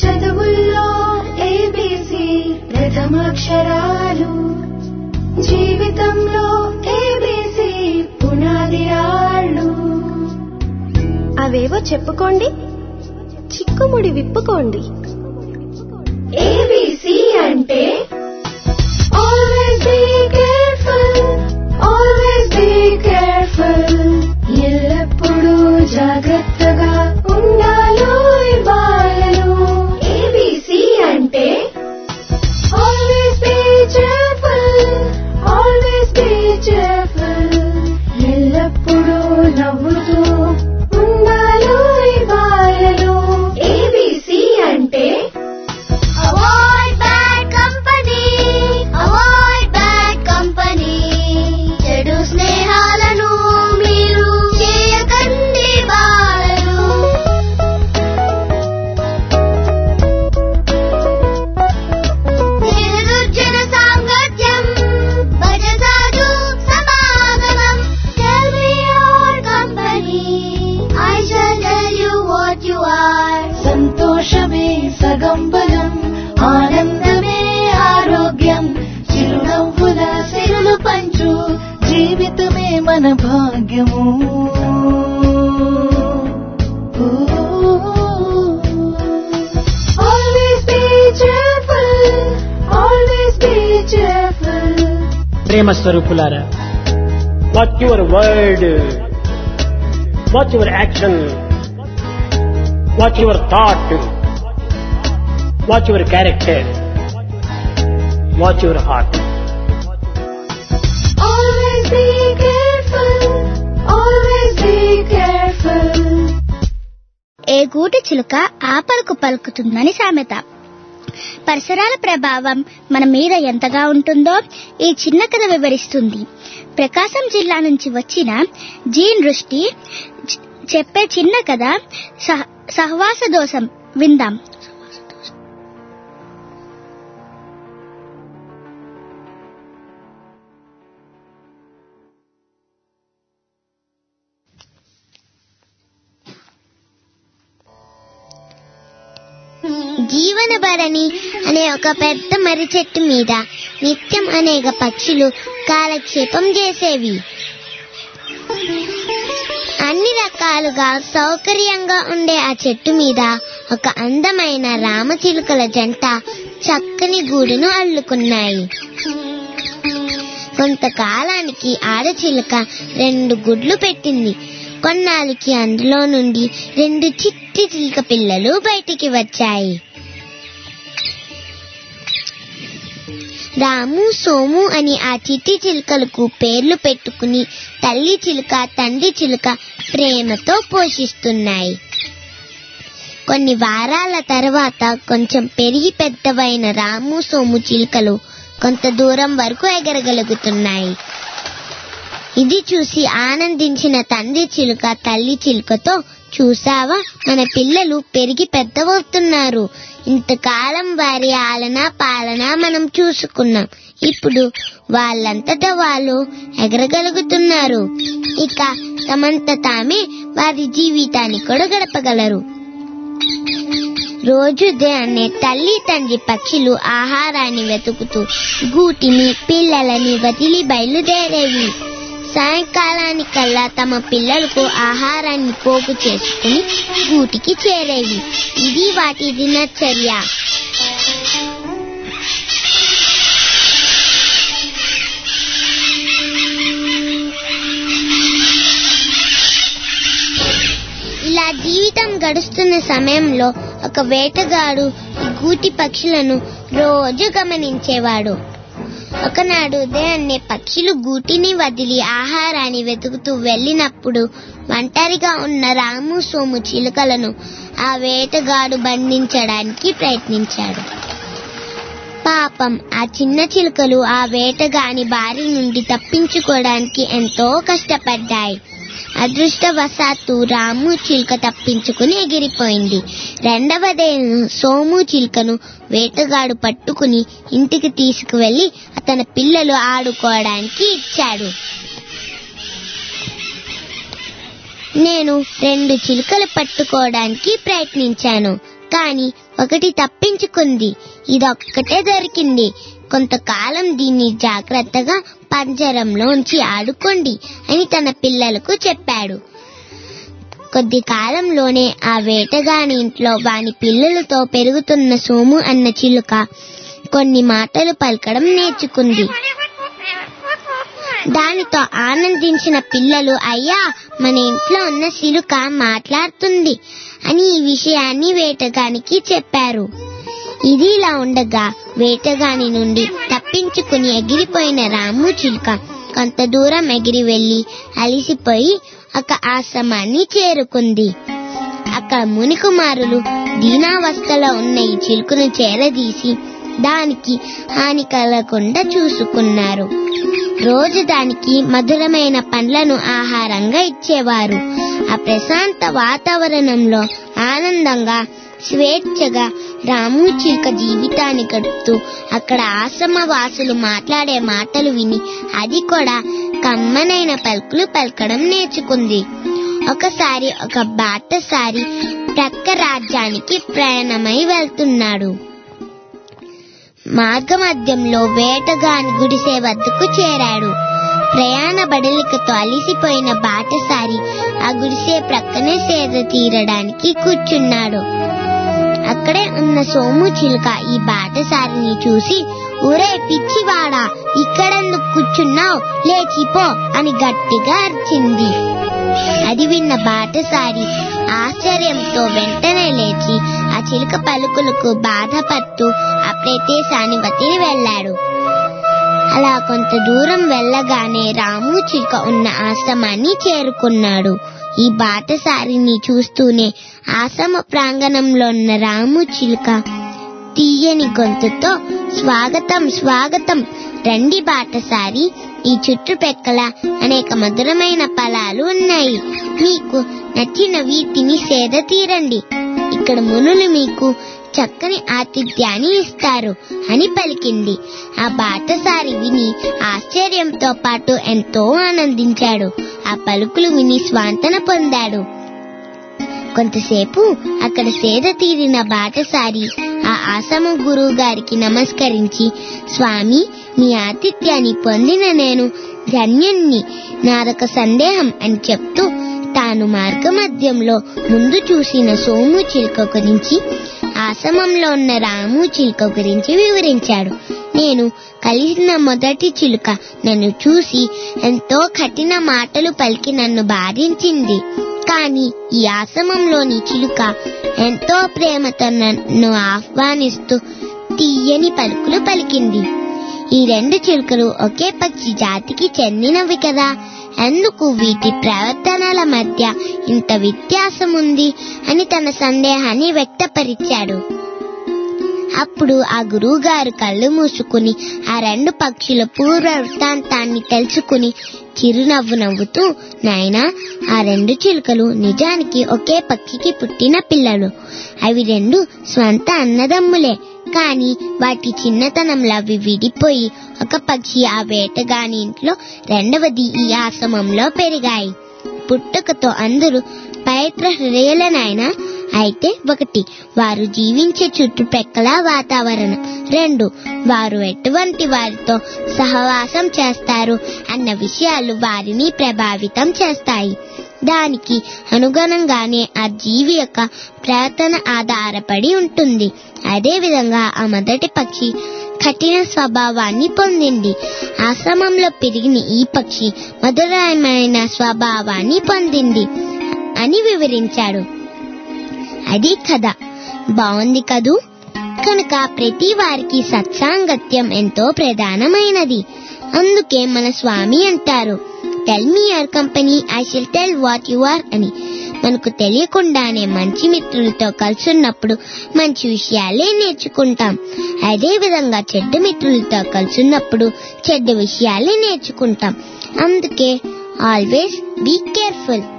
చదువుల్లో ఏబిసి ప్రథమాక్షరాలు జీవితంలో ఏబిసి పునాది రాళ్ళు అవేవో చెప్పుకోండి చిక్కుముడి విప్పుకోండి ఏబిసి అంటే always be careful always be careful ఎల్లప్పుడూ జాగ్రత్తగా ఉండాలో బాలలు ఏబిసి అంటే always be cheerful always be cheerful ఎల్లప్పుడూ నవ్వుతూ ఉండాలో బాలలు ఏబిసి అంటే Avoid bad company. Avoid bad company. చెడు స్నేహాలను మీరు చేయకండి బాలలు నిర్దుర్జన సాంగత్యం భజసాధు సమాగమం Tell me your company. I shall tell you what you are. సంతోషమే సగం బలం ఆనందమే ఆరోగ్యం చిరునవ్వుల సిరులు పంచు జీవితమే మన భాగ్యము always be cheerful always be cheerful ప్రేమ స్వరూపులారా what your word what your action what your thought what your character what your heart Always be careful. Always be careful. ఏ గూటి చిలుక ఆపలకు పలుకుతుందని సామెత పరిసరాల ప్రభావం మన మీద ఎంతగా ఉంటుందో ఈ చిన్న కథ వివరిస్తుంది ప్రకాశం జిల్లా నుంచి వచ్చిన జీన్ దృష్టి చె- చెప్పే చిన్న కథ సహ- సహవాస దోషం విందాం జీవన భరణి అనే ఒక పెద్ద మర్రి చెట్టు మీద నిత్యం అనేక పక్షులు కాలక్షేపం చేసేవి అన్ని రకాలుగా సౌకర్యంగా ఉండే ఆ చెట్టు మీద ఒక అందమైన రామచిలుకల జంట చక్కని గూడును అల్లుకున్నాయి కొంతకాలానికి ఆడచిలుక రెండు గుడ్లు పెట్టింది కొన్నాళ్ళకి అందులో నుండి రెండు చిట్టి చిలుక పిల్లలు బయటికి వచ్చాయి రాము సోము అని ఆ చిట్టి చిలుకలకు పేర్లు పెట్టుకుని తల్లి చిలుక తండ్రి చిలుక ప్రేమతో పోషిస్తున్నాయి కొన్ని వారాల తర్వాత కొంచెం పెరిగి పెద్దవైన రాము సోము చిలుకలు కొంత దూరం వరకు ఎగరగలుగుతున్నాయి ఇది చూసి ఆనందించిన తండ్రి చిలుక తల్లి చిలుకతో చూసావా మన పిల్లలు పెరిగి పెద్దవవుతున్నారు ఇంతకాలం వారి ఆలన పాలన మనం చూసుకున్నాం ఇప్పుడు వాళ్ళంతటా వాళ్ళు ఎగరగలుగుతున్నారు ఇక తమంత తామే వారి జీవితాన్ని కూడా గడపగలరు రోజు ఉదయాన్నే తల్లి తండ్రి పక్షులు ఆహారాన్ని వెతుకుతూ గూటిని పిల్లలని వదిలి బయలుదేరేవి సాయంకాలానికల్లా తమ పిల్లలకు ఆహారాన్ని పోగు చేసుకుని గూటికి చేరేవి ఇది వాటి దినచర్య ఇలా జీవితం గడుస్తున్న సమయంలో ఒక వేటగాడు ఈ గూటి పక్షులను రోజు గమనించేవాడు ఒకనాడు ఉదయాన్నే పక్షులు గూటిని వదిలి ఆహారాన్ని వెతుకుతూ వెళ్ళినప్పుడు ఒంటరిగా ఉన్న రాము సోము చిలుకలను ఆ వేటగాడు బంధించడానికి ప్రయత్నించాడు పాపం ఆ చిన్న చిలుకలు ఆ వేటగాని బారి నుండి తప్పించుకోవడానికి ఎంతో కష్టపడ్డాయి అదృష్టవశాత్తు రాము చిలుక తప్పించుకుని ఎగిరిపోయింది రెండవదే సోము చిలుకను వేటగాడు పట్టుకుని ఇంటికి తీసుకువెళ్లి అతని పిల్లలు ఆడుకోవడానికి ఇచ్చాడు నేను రెండు చిలుకలు పట్టుకోవడానికి ప్రయత్నించాను కానీ ఒకటి తప్పించుకుంది ఇదొక్కటే దొరికింది కొంతకాలం దీన్ని జాగ్రత్తగా పంజరంలోంచి ఆడుకోండి అని తన పిల్లలకు చెప్పాడు కొద్ది కాలంలోనే ఆ వేటగాని ఇంట్లో వాని పిల్లలతో పెరుగుతున్న సోము అన్న చిలుక కొన్ని మాటలు పలకడం నేర్చుకుంది దానితో ఆనందించిన పిల్లలు అయ్యా మన ఇంట్లో ఉన్న చిలుక మాట్లాడుతుంది అని ఈ విషయాన్ని వేటగానికి చెప్పారు ఇది ఇలా ఉండగా వేటగాని నుండి తప్పించుకుని ఎగిరిపోయిన రాము చిలుక కొంత దూరం ఎగిరి వెళ్లి అలిసిపోయి ఒక ఆశ్రమాన్ని చేరుకుంది అక్కడ మునికుమారులు దీనావస్థలో ఉన్న ఈ చిలుకను చేరదీసి దానికి హాని కలగకుండా చూసుకున్నారు రోజు దానికి మధురమైన పండ్లను ఆహారంగా ఇచ్చేవారు ఆ ప్రశాంత వాతావరణంలో ఆనందంగా స్వేచ్ఛగా రాము చిలుక జీవితాన్ని గడుపుతూ అక్కడ ఆశ్రమ వాసులు మాట్లాడే మాటలు విని అది కూడా కమ్మనైన పలుకులు పలకడం నేర్చుకుంది ఒకసారి ఒక బాటసారి ప్రక్క రాజ్యానికి ప్రయాణమై వెళ్తున్నాడు మార్గమధ్యంలో వేటగాని గుడిసె వద్దకు చేరాడు ప్రయాణ బడలికతో అలిసిపోయిన బాటసారి ఆ గుడిసె ప్రక్కనే సేద తీరడానికి కూర్చున్నాడు అక్కడే ఉన్న సోము చిలుక ఈ బాటసారిని చూసి ఊరే పిచ్చివాడా ఇక్కడెందుకు కూర్చున్నావు లేచిపో అని గట్టిగా అరిచింది అది విన్న బాటసారి ఆశ్చర్యంతో వెంటనే లేచి ఆ చిలుక పలుకులకు బాధపడుతూ ఆ ప్రదేశాన్ని వదిలి వెళ్ళాడు అలా కొంత దూరం వెళ్ళగానే రాము చిలుక ఉన్న ఆశ్రమాన్ని చేరుకున్నాడు ఈ బాటసారిని చూస్తూనే ఆశ్రమ ప్రాంగణంలో ఉన్న రాము చిలుక తీయని గొంతుతో స్వాగతం స్వాగతం రండి బాటసారి ఈ చుట్టుపెక్కల అనేక మధురమైన ఫలాలు ఉన్నాయి మీకు నచ్చిన వీటిని సేద తీరండి ఇక్కడ మునులు మీకు చక్కని ఆతిథ్యాన్ని ఇస్తారు అని పలికింది ఆ బాటసారి విని ఆశ్చర్యంతో పాటు ఎంతో ఆనందించాడు ఆ పలుకులు విని స్వాంతన పొందాడు కొంతసేపు అక్కడ సేద తీరిన బాటసారి ఆ ఆశ్రమ గురువు గారికి నమస్కరించి స్వామి మీ ఆతిథ్యాన్ని పొందిన నేను ధన్యుణ్ణి నాదొక సందేహం అని చెప్తూ తాను మార్గమధ్యంలో ముందు చూసిన సోము చిలుక గురించి ఆశ్రమంలో ఉన్న రాము చిలుక గురించి వివరించాడు నేను కలిసిన మొదటి చిలుక నన్ను చూసి ఎంతో కఠిన మాటలు పలికి నన్ను బాధించింది కానీ ఈ ఆశ్రమంలోని చిలుక ఎంతో ప్రేమతో నన్ను ఆహ్వానిస్తూ తీయని పలుకులు పలికింది ఈ రెండు చిలుకలు ఒకే పక్షి జాతికి చెందినవి కదా ఎందుకు వీటి ప్రవర్తనల మధ్య ఇంత వ్యత్యాసం ఉంది అని తన సందేహాన్ని వ్యక్తపరిచాడు అప్పుడు ఆ గురువుగారు కళ్ళు మూసుకుని ఆ రెండు పక్షుల పూర్వ వృత్తాంతాన్ని తెలుసుకుని చిరునవ్వు నవ్వుతూ నాయనా ఆ రెండు చిలుకలు నిజానికి ఒకే పక్షికి పుట్టిన పిల్లలు అవి రెండు స్వంత అన్నదమ్ములే కాని వాటి చిన్నతనంలో అవి విడిపోయి ఒక పక్షి ఆ వేటగాని ఇంట్లో రెండవది ఈ ఆశ్రమంలో పెరిగాయి పుట్టుకతో అందరూ పవిత్ర హృదయులనైనా అయితే ఒకటి వారు జీవించే చుట్టుప్రక్కల వాతావరణం రెండు వారు ఎటువంటి వారితో సహవాసం చేస్తారు అన్న విషయాలు వారిని ప్రభావితం చేస్తాయి దానికి అనుగుణంగానే ఆ జీవి యొక్క ప్రవర్తన ఆధారపడి ఉంటుంది అదేవిధంగా ఆ మొదటి పక్షి కఠిన స్వభావాన్ని పొందింది ఆశ్రమంలో పెరిగిన ఈ పక్షి మధురమైన స్వభావాన్ని పొందింది అని వివరించాడు అది కథ బాగుంది కదూ కనుక ప్రతి వారికి సత్సాంగత్యం ఎంతో ప్రధానమైనది అందుకే మన స్వామి అంటారు tell me your company I shall tell what you are అని మనకు తెలియకుండానే మంచి మిత్రులతో కలుసున్నప్పుడు మంచి విషయాలే నేర్చుకుంటాం అదే విధంగా చెడ్డ మిత్రులతో కలుసున్నప్పుడు చెడ్డ విషయాలే నేర్చుకుంటాం అందుకే ఆల్వేస్ బీ కేర్ఫుల్